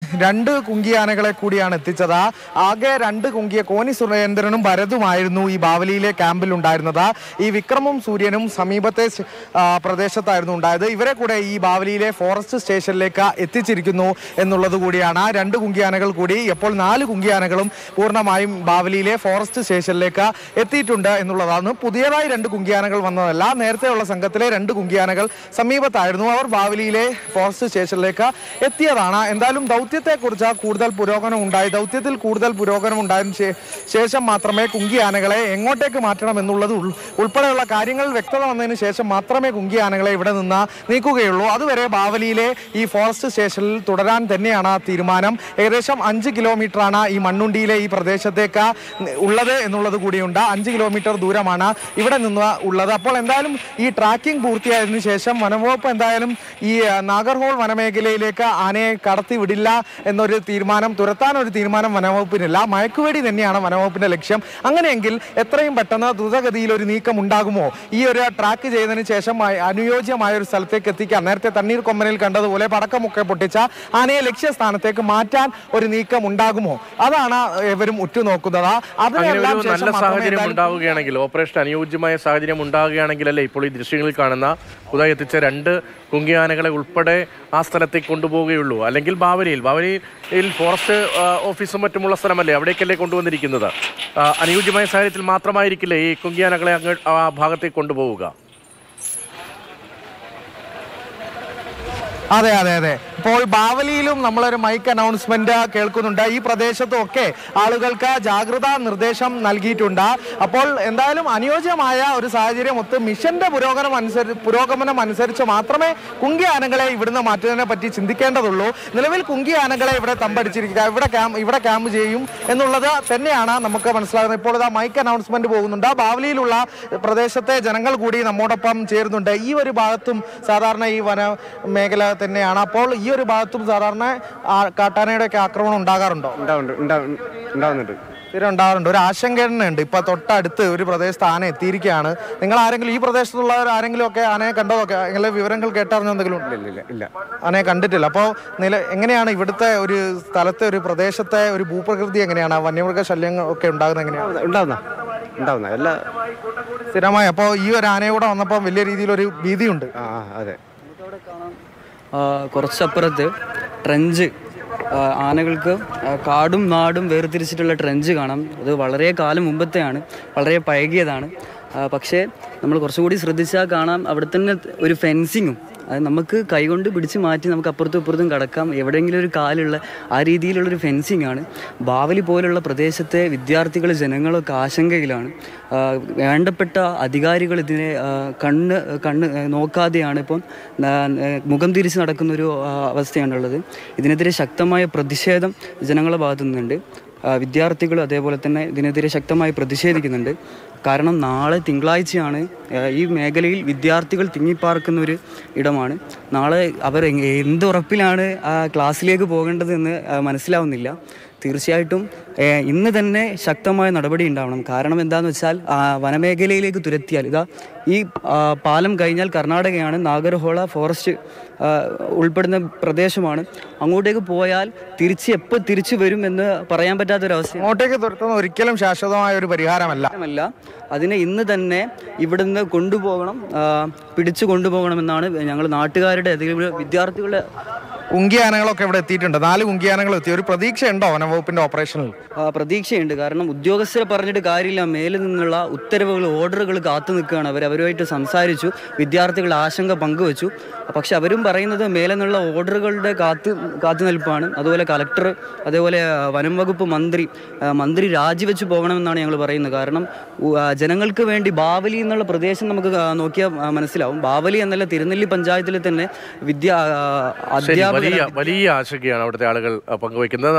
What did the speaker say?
രണ്ട് കുങ്കിയാനകളെ കൂടിയാണ് എത്തിച്ചത് ആകെ രണ്ട് കുങ്കിയ കോനി സുരേന്ദ്രനും ഭരതുമായിരുന്നു ഈ ബാവലിയിലെ ക്യാമ്പിൽ ഉണ്ടായിരുന്നത് ഈ വിക്രമും സൂര്യനും സമീപത്തെ സ്- ആ, പ്രദേശത്തായിരുന്നു ഉണ്ടായത് ഇവരെ കൂടെ ഈ ബാവലിയിലെ ഫോറസ്റ്റ് സ്റ്റേഷനിലേക്ക് എത്തിച്ചിരിക്കുന്നു എന്നുള്ളത് കൂടിയാണ് രണ്ട് കുങ്കിയാനകൾ കൂടി ഇപ്പോൾ നാല് കുങ്കിയാനകളും പൂർണ്ണമായും ബാവലിയിലെ ഫോറസ്റ്റ് സ്റ്റേഷനിലേക്ക് എത്തിയിട്ടുണ്ട് എന്നുള്ളതാണ് പുതിയതായി രണ്ട് കുങ്കിയാനകൾ വന്നതല്ല നേരത്തെയുള്ള സംഘത്തിലെ രണ്ട് കുങ്കിയാനകൾ സമീപത്തായിരുന്നു അവർ ബാവലിയിലെ ഫോറസ്റ്റ് സ്റ്റേഷനിലേക്ക് എത്തിയതാണ് എന്തായാലും ദൗത്യത്തെക്കുറിച്ച് കൂടുതൽ പുരോഗമനം ഉണ്ടായി ദൗത്യത്തിൽ കൂടുതൽ പുരോഗമനം ഉണ്ടായതിനു ശേ- ശേഷം മാത്രമേ കുങ്കിയാനകളെ എങ്ങോട്ടേക്ക് മാറ്റണം എന്നുള്ളത് ഉൾ- ഉൾപ്പെടെയുള്ള കാര്യങ്ങളിൽ വ്യക്തത വന്നതിന് ശേഷം മാത്രമേ കുങ്കിയാനകളെ ഇവിടെ നിന്ന് നീക്കുകയുള്ളൂ അതുവരെ ബാവലിയിലെ ഈ ഫോറസ്റ്റ് സ്റ്റേഷനിൽ തുടരാൻ തന്നെയാണ് തീരുമാനം ഏകദേശം അഞ്ച് കിലോമീറ്ററാണ് ഈ മണ്ണുണ്ടിയിലെ ഈ പ്രദേശത്തേക്ക് ഉള്ളത് എന്നുള്ളത് കൂടിയുണ്ട് അഞ്ച് കിലോമീറ്റർ ദൂരമാണ് ഇവിടെ നിന്ന് ഉള്ളത് അപ്പോൾ എന്തായാലും ഈ ട്രാക്കിംഗ് പൂർത്തിയായതിനു ശേഷം വനംവകുപ്പ് എന്തായാലും ഈ ആ, നാഗർഹോൾ വനമേഖലയിലേക്ക് ആനയെ കടത്തി വിടില്ല എന്നൊരു തീരുമാനം തുരത്താൻ ഒരു തീരുമാനം വനംവകുപ്പിനില്ല മയക്കുവെടി തന്നെയാണ് വനംവകുപ്പിന്റെ ലക്ഷ്യം അങ്ങനെയെങ്കിൽ എത്രയും പെട്ടെന്ന് ദ്രുതഗതിയിൽ ഒരു നീക്കം ഉണ്ടാകുമോ ഈ ഒരു ട്രാക്ക് ചെയ്തതിന് ശേഷം അ- അനുയോജ്യമായ ഒരു സ്ഥലത്തേക്ക് എത്തിക്കാൻ നേരത്തെ തണ്ണീർ കൊമ്പനിൽ കണ്ടതുപോലെ പടക്കമൊക്കെ പൊട്ടിച്ച ആനയെ ലക്ഷ്യസ്ഥാനത്തേക്ക് മാറ്റാൻ ഒരു നീക്കം ഉണ്ടാകുമോ അതാണ് ഇവരും ഉറ്റുനോക്കുന്നത് അങ്ങനെ അതിനെല്ലാം ഒരു ശേഷം നല്ല മാത്രമേ സാഹചര്യം എന്തായാലും ഉണ്ടാവുകയാണെങ്കിൽ ഓപ്പറേഷൻ അനുയോജ്യമായ സാഹചര്യം ഉണ്ടാവുകയാണെങ്കിൽ അല്ലേ ഇപ്പോൾ ഈ ദൃശ്യങ്ങളിൽ കാണുന്ന പുതുതായി എത്തിച്ച രണ്ട് കുങ്കിയാനകളെ ഉൾപ്പെടെ ആ സ്ഥലത്തേക്ക് കൊണ്ടുപോവുകയുള്ളൂ അല്ലെങ്കിൽ ബാവലിയിൽ ബാവലിയിൽ ഫോറസ്റ്റ് ആ, ഓഫീസും മറ്റുമുള്ള സ്ഥലമല്ലേ അവിടേക്കല്ലേ കൊണ്ടുവന്നിരിക്കുന്നത് ആ, അനുയോജ്യമായ സാഹചര്യത്തിൽ മാത്രമായിരിക്കില്ലേ ഈ കുങ്കിയാനകളെ അങ്ങ് ആ ഭാഗത്തേക്ക് കൊണ്ടുപോവുക അതെ അതെ അതെ ഇപ്പോൾ ബാവലിയിലും നമ്മളൊരു മൈക്ക് അനൗൺസ്മെന്റ് കേൾക്കുന്നുണ്ട് ഈ പ്രദേശത്തും ഒക്കെ ആളുകൾക്ക് ജാഗ്രതാ നിർദ്ദേശം നൽകിയിട്ടുണ്ട് അപ്പോൾ എന്തായാലും അനുയോജ്യമായ ഒരു സാഹചര്യം ഒത്ത് മിഷന്റെ പുരോഗമനം അനുസരിച്ച് പുരോഗമനം അനുസരിച്ച് മാത്രമേ കുങ്കി ആനകളെ ഇവിടുന്ന് മാറ്റുന്നതിനെ പറ്റി ചിന്തിക്കേണ്ടതുള്ളൂ നിലവിൽ കുങ്കി ആനകളെ ഇവിടെ തമ്പടിച്ചിരിക്കുക ഇവിടെ ക്യാമ്പ് ഇവിടെ ക്യാമ്പ് ചെയ്യും എന്നുള്ളത് തന്നെയാണ് നമുക്ക് മനസ്സിലാകുന്നത് ഇപ്പോൾ ഇതാ മൈക്ക് അനൗൺസ്മെന്റ് പോകുന്നുണ്ട് ബാവലിയിലുള്ള പ്രദേശത്തെ ജനങ്ങൾ കൂടി നമ്മോടൊപ്പം ചേരുന്നുണ്ട് ഈ ഒരു ഭാഗത്തും സാധാരണ ഈ വന മേഖല തന്നെയാണ് അപ്പോൾ ഈ ഒരു ഭാഗത്തും സാധാരണ ആ- കാട്ടാനയുടെ ഒക്കെ ആക്രമണം ഉണ്ടാകാറുണ്ടോ ഉണ്ടാവുന്നുണ്ട് ഉണ്ടാവും- ഉണ്ടാവുന്നുണ്ട് സ്ഥിരം ഉണ്ടാകാറുണ്ട് ഒരു ആശങ്ക തന്നെ ഉണ്ട് ഇപ്പൊ തൊട്ടടുത്ത് ഒരു പ്രദേശത്ത് ആന എത്തിയിരിക്കുകയാണ് നിങ്ങൾ ആരെങ്കിലും ഈ പ്രദേശത്തുള്ളവർ ആരെങ്കിലും ഒക്കെ ആനയെ കണ്ടതൊക്കെ അങ്ങനെ വിവരങ്ങൾ കേട്ടറിഞ്ഞോ എന്തെങ്കിലും ഉണ്ടോ? ഇല്ല ഇല്ല ഇല്ല ആനയെ കണ്ടിട്ടില്ല അപ്പോൾ നില എങ്ങനെയാണ് ഇവിടുത്തെ ഒരു സ്ഥലത്തെ ഒരു പ്രദേശത്തെ ഒരു ഭൂപ്രകൃതി എങ്ങനെയാണ് വന്യമൃഗ ശല്യങ്ങൾ ഒക്കെ ഉണ്ടാകുന്നത് എങ്ങനെയാണ് ഉണ്ടാവുന്ന ഉണ്ടാവുന്ന എല്ലാ സ്ഥിരമായി അപ്പോൾ ഈ ഒരു ആനയെ കൂടെ വന്നപ്പോൾ വലിയ രീതിയിലൊരു ഭീതിയുണ്ട് ആ ആ, അതെ ആ, കുറച്ചപ്പുറത്ത് ട്രെഞ്ച് ആ, ആനകൾക്ക് ആ, കാടും നാടും വേർതിരിച്ചിട്ടുള്ള ട്രെഞ്ച് കാണാം അത് വളരെ കാലം മുമ്പത്തെയാണ് വളരെ പഴകിയതാണ് ആ, പക്ഷേ നമ്മൾ കുറച്ചുകൂടി ശ്രദ്ധിച്ചാൽ കാണാം അവിടെ തന്നെ ഒരു ഫെൻസിങ്ങും അത് നമുക്ക് കൈകൊണ്ട് പിടിച്ച് മാറ്റി നമുക്ക് അപ്പുറത്തും ഇപ്പുറത്തും കടക്കാം എവിടെയെങ്കിലും ഒരു കാലുള്ള ആ രീതിയിലുള്ളൊരു ഫെൻസിങ് ആണ് ബാവലി പോലുള്ള പ്രദേശത്തെ വിദ്യാർത്ഥികൾ ജനങ്ങളൊക്കെ ആശങ്കയിലാണ് ആ, വേണ്ടപ്പെട്ട അധികാരികൾ ഇതിനെ ആ, കണ്ണ് കണ്ണ് ആ, നോക്കാതെയാണ് ഇപ്പം ആ, മുഖം തിരിച്ച് നടക്കുന്ന ഒരു ആ, അവസ്ഥയാണുള്ളത് ഇതിനെതിരെ ശക്തമായ പ്രതിഷേധം ജനങ്ങളുടെ ഭാഗത്തു നിന്നുണ്ട് ആ, വിദ്യാർത്ഥികൾ അതേപോലെ തന്നെ ഇതിനെതിരെ ശക്തമായി പ്രതിഷേധിക്കുന്നുണ്ട് കാരണം നാളെ തിങ്കളാഴ്ചയാണ് ആ, ഈ മേഖലയിൽ വിദ്യാർത്ഥികൾ തിങ്ങിപ്പാർക്കുന്ന ഒരു ഇടമാണ് നാളെ അവർ എങ്- എന്ത് ഉറപ്പിലാണ് ആ ക്ലാസ്സിലേക്ക് പോകേണ്ടതെന്ന് ആ, മനസ്സിലാവുന്നില്ല തീർച്ചയായിട്ടും ഏ, ഇന്ന് തന്നെ ശക്തമായ നടപടി ഉണ്ടാവണം കാരണം എന്താണെന്ന് വെച്ചാൽ ആ, വനമേഖലയിലേക്ക് തുരത്തിയാൽ ഇതാ ഈ ആ, പാലം കഴിഞ്ഞാൽ കർണാടകയാണ് നാഗർഹോള ഫോറസ്റ്റ് ആ, ഉൾപ്പെടുന്ന പ്രദേശമാണ് അങ്ങോട്ടേക്ക് പോയാൽ തിരിച്ച് എപ്പോൾ തിരിച്ചു വരും എന്ന് പറയാൻ പറ്റാത്തൊരവസ്ഥ അങ്ങോട്ടേക്ക് തുരത്തുന്ന ഒരിക്കലും ശാശ്വതമായ ഒരു പരിഹാരമല്ല മാത്രമല്ല അതിനെ ഇന്ന് തന്നെ ഇവിടുന്ന് കൊണ്ടുപോകണം ആ, പിടിച്ചു കൊണ്ടുപോകണമെന്നാണ് ഞങ്ങൾ നാട്ടുകാരുടെ അതേപോലെ വിദ്യാർത്ഥികളുടെ കുങ്കി ആനകളൊക്കെ ഇവിടെ എത്തിയിട്ടുണ്ട് നാല് കുങ്കി ആനകൾ എത്തി ഒരു പ്രതീക്ഷയുണ്ടോ വനംവകുപ്പിന്റെ ഓപ്പറേഷനിൽ ആ, പ്രതീക്ഷയുണ്ട് കാരണം ഉദ്യോഗസ്ഥരെ പറഞ്ഞിട്ട് കാര്യമില്ല മേലിൽ നിന്നുള്ള ഉത്തരവുകൾ ഓർഡറുകൾ കാത്തു നിൽക്കുകയാണ് അവർ അവരുമായിട്ട് സംസാരിച്ചു വിദ്യാർത്ഥികൾ ആശങ്ക പങ്കുവച്ചു പക്ഷെ അവരും പറയുന്നത് മേലെ നിന്നുള്ള ഓർഡറുകളുടെ കാത്ത് കാത്തു നിൽപ്പാണ് അതുപോലെ കലക്ടർ അതേപോലെ ആ, വനം വകുപ്പ് മന്ത്രി ആ, മന്ത്രി രാജിവെച്ച് പോകണമെന്നാണ് ഞങ്ങൾ പറയുന്നത് കാരണം ഉ- ആ, ജനങ്ങൾക്ക് വേണ്ടി ബാവലി എന്നുള്ള പ്രദേശം നമുക്ക് ആ, നോക്കിയാൽ ആ, മനസ്സിലാവും ബാവലി എന്നല്ല തിരുനെല്ലി പഞ്ചായത്തിൽ തന്നെ വിദ്യ ആ, ശരി അധ്യാപക വലിയ വലിയ ആശങ്കയാണ് അവിടുത്തെ ആളുകൾ ആ, പങ്കുവയ്ക്കുന്നത്